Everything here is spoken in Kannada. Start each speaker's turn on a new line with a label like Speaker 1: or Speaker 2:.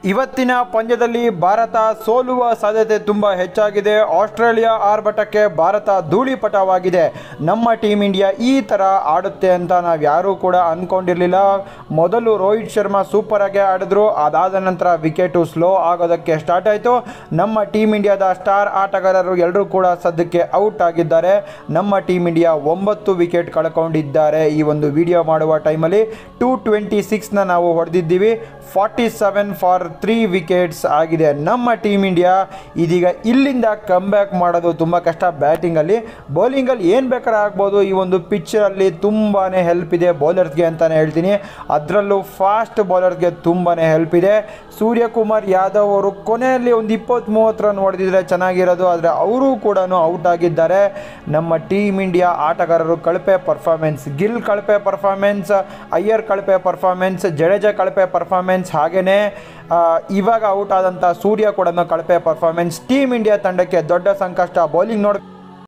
Speaker 1: ಇವತ್ತಿನ ಪಂದ್ಯದಲ್ಲಿ ಭಾರತ ಸೋಲುವ ಸಾಧ್ಯತೆ ತುಂಬ ಹೆಚ್ಚಾಗಿದೆ ಆಸ್ಟ್ರೇಲಿಯಾ ಆರ್ಭಟಕ್ಕೆ ಭಾರತ ಧೂಳಿಪಟವಾಗಿದೆ ನಮ್ಮ ಟೀಮ್ ಇಂಡಿಯಾ ಈ ಥರ ಆಡುತ್ತೆ ಅಂತ ನಾವು ಯಾರೂ ಕೂಡ ಅಂದ್ಕೊಂಡಿರಲಿಲ್ಲ ಮೊದಲು ರೋಹಿತ್ ಶರ್ಮಾ ಸೂಪರ್ ಆಗಿ ಆಡಿದ್ರು ಅದಾದ ನಂತರ ವಿಕೆಟು ಸ್ಲೋ ಆಗೋದಕ್ಕೆ ಸ್ಟಾರ್ಟ್ ಆಯಿತು ನಮ್ಮ ಟೀಮ್ ಇಂಡಿಯಾದ ಸ್ಟಾರ್ ಆಟಗಾರರು ಎಲ್ಲರೂ ಕೂಡ ಸದ್ಯಕ್ಕೆ ಔಟ್ ಆಗಿದ್ದಾರೆ ನಮ್ಮ ಟೀಮ್ ಇಂಡಿಯಾ ಒಂಬತ್ತು ವಿಕೆಟ್ ಕಳ್ಕೊಂಡಿದ್ದಾರೆ ಈ ಒಂದು ವಿಡಿಯೋ ಮಾಡುವ ಟೈಮಲ್ಲಿ ಟೂ ಟ್ವೆಂಟಿ ಸಿಕ್ಸ್ನ ನಾವು ಹೊಡೆದಿದ್ದೀವಿ forty seven for three wickets ಆಗಿದೆ ನಮ್ಮ ಟೀಮ್ ಇಂಡಿಯಾ ಇದೀಗ ಇಲ್ಲಿಂದ ಕಮ್ ಬ್ಯಾಕ್ ಮಾಡೋದು ತುಂಬ ಕಷ್ಟ ಬ್ಯಾಟಿಂಗಲ್ಲಿ ಬೌಲಿಂಗಲ್ಲಿ ಏನು ಬೇಕಾದ್ರೆ ಆಗ್ಬೋದು ಈ ಒಂದು ಪಿಚ್ಚರಲ್ಲಿ ತುಂಬಾ ಹೆಲ್ಪ್ ಇದೆ ಬೌಲರ್ಸ್ಗೆ ಅಂತಲೇ ಹೇಳ್ತೀನಿ ಅದರಲ್ಲೂ ಫಾಸ್ಟ್ ಬೌಲರ್ಸ್ಗೆ ತುಂಬಾ ಹೆಲ್ಪ್ ಇದೆ ಸೂರ್ಯಕುಮಾರ್ ಯಾದವ್ ಅವರು ಕೊನೆಯಲ್ಲಿ ಒಂದು ಇಪ್ಪತ್ತು ಮೂವತ್ತು ರನ್ ಹೊಡೆದಿದ್ರೆ ಚೆನ್ನಾಗಿರೋದು ಆದರೆ ಅವರು ಕೂಡ ಔಟ್ ಆಗಿದ್ದಾರೆ ನಮ್ಮ ಟೀಮ್ ಇಂಡಿಯಾ ಆಟಗಾರರು ಕಳಪೆ ಪರ್ಫಾರ್ಮೆನ್ಸ್ ಗಿಲ್ ಕಳಪೆ ಪರ್ಫಾರ್ಮೆನ್ಸ್ ಅಯ್ಯರ್ ಕಳಪೆ ಪರ್ಫಾರ್ಮೆನ್ಸ್ ಜಡೇಜಾ ಕಳಪೆ ಪರ್ಫಾರ್ಮೆನ್ಸ್ ಹಾಗೆಯೇ ಇವಾಗ ಔಟ್ ಆದಂಥ ಸೂರ್ಯ ಕೂಡ ಕಳಪೆ ಪರ್ಫಾರ್ಮೆನ್ಸ್ ಟೀಮ್ ಇಂಡಿಯಾ ತಂಡಕ್ಕೆ ದೊಡ್ಡ ಸಂಕಷ್ಟ ಬೌಲಿಂಗ್ ನೋಡಿ